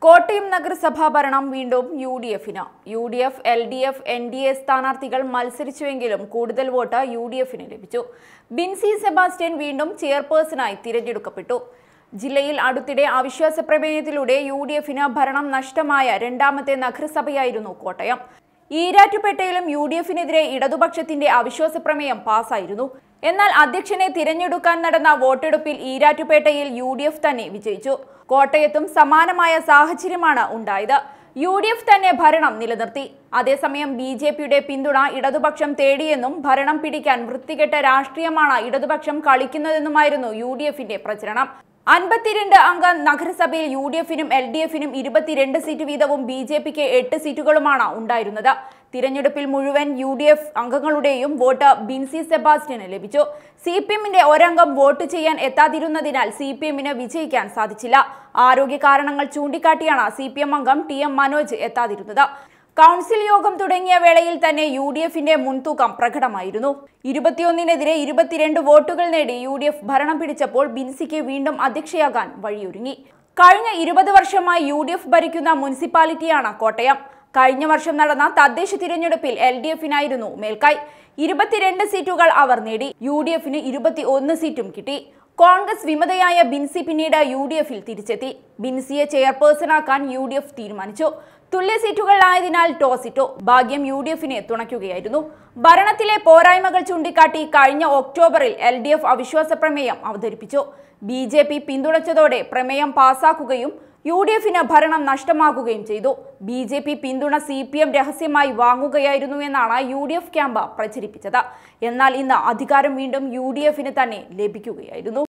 കോട്ടയം നഗരസഭാ ഭരണം വീണ്ടും യു ഡി എഫിന് U D F L D F N D A സ്ഥാനാർത്ഥികൾ മത്സരിച്ചുവെങ്കിലും കൂടുതൽ വോട്ട് യു ഡി എഫിന് ലഭിച്ചു ബിൻസി സെബാസ്റ്റ്യൻ വീണ്ടും ചെയർപേഴ്സണായി തിരഞ്ഞെടുക്കപ്പെട്ടു ജില്ലയിൽ അടുത്തിടെ അവിശ്വാസ പ്രമേയത്തിലൂടെ യു ഡി എഫിന് ഭരണം നഷ്ടമായ രണ്ടാമത്തെ നഗരസഭയായിരുന്നു കോട്ടയം ഈരാറ്റുപേട്ടയിലും യു ഡി എഫിനെതിരെ ഇടതുപക്ഷത്തിന്റെ അവിശ്വാസ പ്രമേയം പാസായിരുന്നു എന്നാൽ അധ്യക്ഷനെ തിരഞ്ഞെടുക്കാൻ നടന്ന വോട്ടെടുപ്പിൽ ഈരാറ്റുപേട്ടയിൽ യു ഡി എഫ് തന്നെ വിജയിച്ചു കോട്ടയത്തും സമാനമായ സാഹചര്യമാണ് ഉണ്ടായത് യു ഡി എഫ് തന്നെ ഭരണം നിലനിർത്തി അതേസമയം ബി ജെ പിയുടെ പിന്തുണ ഇടതുപക്ഷം തേടിയെന്നും ഭരണം പിടിക്കാൻ വൃത്തികെട്ട രാഷ്ട്രീയമാണ് ഇടതുപക്ഷം കളിക്കുന്നതെന്നുമായിരുന്നു യു ഡി എഫിന്റെ പ്രചരണം അൻപത്തിരണ്ട് അംഗ നഗരസഭയിൽ യു ഡി എഫിനും എൽ ഡി എഫിനും ഇരുപത്തിരണ്ട് സീറ്റ് വീതവും ബി ജെ പിക്ക് എട്ട് സീറ്റുകളുമാണ് ഉണ്ടായിരുന്നത് തിരഞ്ഞെടുപ്പിൽ മുഴുവൻ യു ഡി എഫ് അംഗങ്ങളുടെയും വോട്ട് ബിൻസി സെബാസ്റ്റ്യന് ലഭിച്ചു സി പി എമ്മിന്റെ ഒരംഗം വോട്ട് ചെയ്യാൻ എത്താതിരുന്നതിനാൽ സി പി എമ്മിന് വിജയിക്കാൻ സാധിച്ചില്ല ആരോഗ്യ കാരണങ്ങൾ ചൂണ്ടിക്കാട്ടിയാണ് സി പി എം അംഗം ടി എം മനോജ് എത്താതിരുന്നത് കൗൺസിൽ യോഗം തുടങ്ങിയ വേളയിൽ തന്നെ യു ഡി എഫിന്റെ മുൻതൂക്കം പ്രകടമായിരുന്നു ഇരുപത്തിയൊന്നിനെതിരെ ഇരുപത്തിരണ്ട് വോട്ടുകൾ നേടി യു ഡി എഫ് ഭരണം പിടിച്ചപ്പോൾ ബിൻസിക്ക് വീണ്ടും അധ്യക്ഷയാകാൻ വഴിയൊരുങ്ങി കഴിഞ്ഞ ഇരുപത് വർഷമായി യു ഡി എഫ് ഭരിക്കുന്ന മുനിസിപ്പാലിറ്റിയാണ് കോട്ടയം കഴിഞ്ഞ വർഷം നടന്ന തദ്ദേശ തിരഞ്ഞെടുപ്പിൽ എൽ ഡി എഫിനായിരുന്നു മേൽക്കൈ ഇരുപത്തിരണ്ട് സീറ്റുകൾ അവർ നേടി യു ഡി എഫിന് ഇരുപത്തി ഒന്ന് സീറ്റും കിട്ടി കോൺഗ്രസ് വിമതയായ ബിൻസി പിന്നീട് യു ഡി എഫിൽ തിരിച്ചെത്തി ബിൻസിയെ ചെയർപേഴ്സണാക്കാൻ യു ഡി എഫ് തീരുമാനിച്ചു തുല്യ സീറ്റുകളിലായതിനാൽ ടോസ് ഇട്ടു ഭാഗ്യം യു ഡി എഫിനെ തുണയ്ക്കുകയായിരുന്നു ഭരണത്തിലെ പോരായ്മകൾ ചൂണ്ടിക്കാട്ടി കഴിഞ്ഞ ഒക്ടോബറിൽ എൽ ഡി എഫ് അവിശ്വാസ പ്രമേയം അവതരിപ്പിച്ചു ബി ജെ പി പിന്തുണച്ചതോടെ പ്രമേയം പാസാക്കുകയും യു ഡി എഫിന് ഭരണം നഷ്ടമാകുകയും ചെയ്തു ബി ജെ പി പിന്തുണ സി പി എം രഹസ്യമായി വാങ്ങുകയായിരുന്നു എന്നാണ് യു ഡി എഫ് ക്യാമ്പ് പ്രചരിപ്പിച്ചത് എന്നാൽ ഇന്ന് അധികാരം വീണ്ടും യു ഡി എഫിന് തന്നെ ലഭിക്കുകയായിരുന്നു